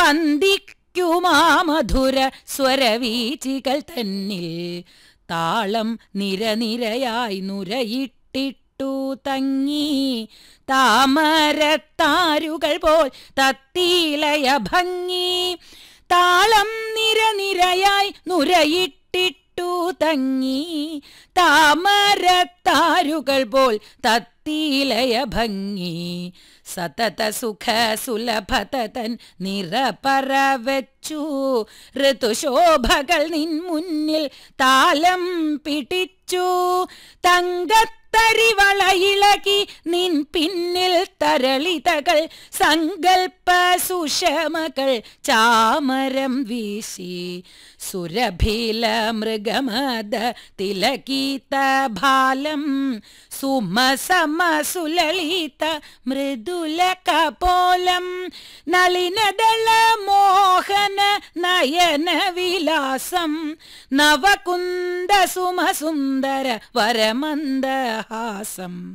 വന്ദിക്കുമാ മധുര സ്വരവീചികൾ തന്നിൽ താളം നിരനിരയായി നുരയിട്ടിട്ടു തങ്ങി താമരത്താരുകൾ പോൽ തത്തീലയ ഭംഗി താളം നിരനിരയായി നുരയിട്ടിട്ടു തങ്ങി താമരത്താരുകൾ പോൽ തത്തീലയ ഭംഗി സതത സുഖ സുലഭതൻ നിറപറ വെച്ചു ഋതുശോഭകൾ നിൻ മുന്നിൽ താലം പിടിച്ചു തങ്കത്തരിവളയിളകി നിൻ പിന്നിൽ തരളിതകൾ സങ്കൽപ്പ സുഷമകൾ ചാമരം വീശി സുരഭില മൃഗമദ തിലകീത ഭാലം സുമസമ സുലളിത മൃദുല കപോലം നളിനദള മോഹന നയന വിലാസം നവകുന്ദ സുമസുന്ദര വരമന്ദഹാസം